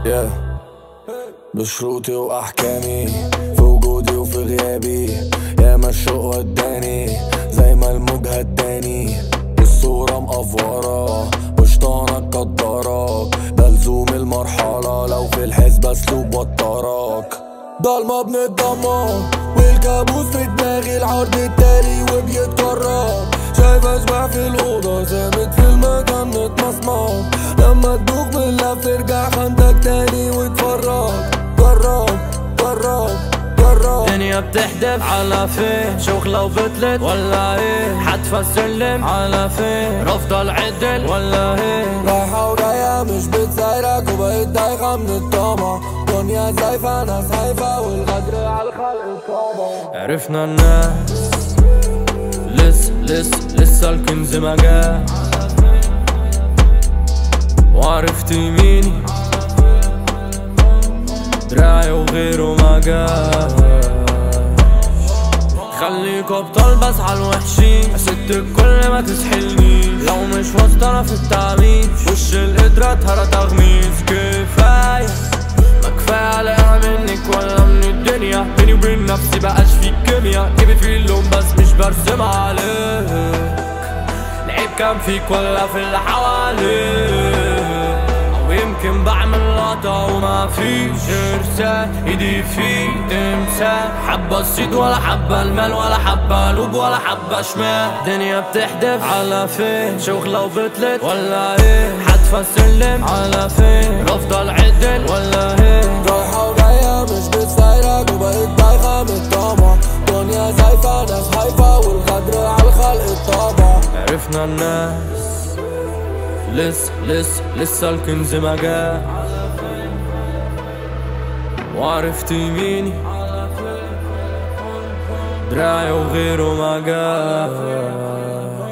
yeah. بشروطي واحكامي في وجودي وفي غيابي يا ما الشوق وداني زي ما الموج هداني الصورة مقفورة وشطانك قدرك ده لزوم المرحلة لو في الحسبة اسلوب وترك ضلمة بنتدمر والكابوس في دماغي العرض التالي وبيتكرر شايف اشباح في الأوضة ثابت في المكان متمسمر لما تدوخ من اللف ترجع خندك تاني وتفرج جرب جرب جرب الدنيا بتحدف على فين شوخ لو بتلت ولا ايه حدفى السلم على فين رفضل عدل ولا ايه رايحة وجاية مش بتسايرك وبقيت دايخة من الطمع دنيا زايفة ناس هايفة والغدر على الخلق طابع عرفنا الناس لسه لسه لسه الكنز ما جاء وعرفت يميني دراعي وغيره ما جاء خليك ابطال بس على الوحشين ست الكل ما تسحلنيش لو مش واسطة في التعميد وش القدرة ترى تغميس كفاية ما كفاية عليها منك ولا من الدنيا بيني وبين نفسي بقاش في كيميا جيبي في اللون بس مش برسم عليك العيب كان فيك ولا في اللي حواليك او يمكن بعمل لقطة وما فيش ارسال ايدي في تمثال حبة الصيد ولا حبة المال ولا حبة قلوب ولا حبة شمال الدنيا بتحدف على فين شوخ لو بتلت ولا ايه حدفى السلم على فين بفضل عدل ولا ايه رايحة وجاية مش بتسايرك وبقيت دايخة من الطمع دنيا زايفة ناس هايفة والغدر على الخلق طابع عرفنا الناس لسه لسه لسه الكنز ما جاء وعرفت يميني دراعي وغيره ما جاء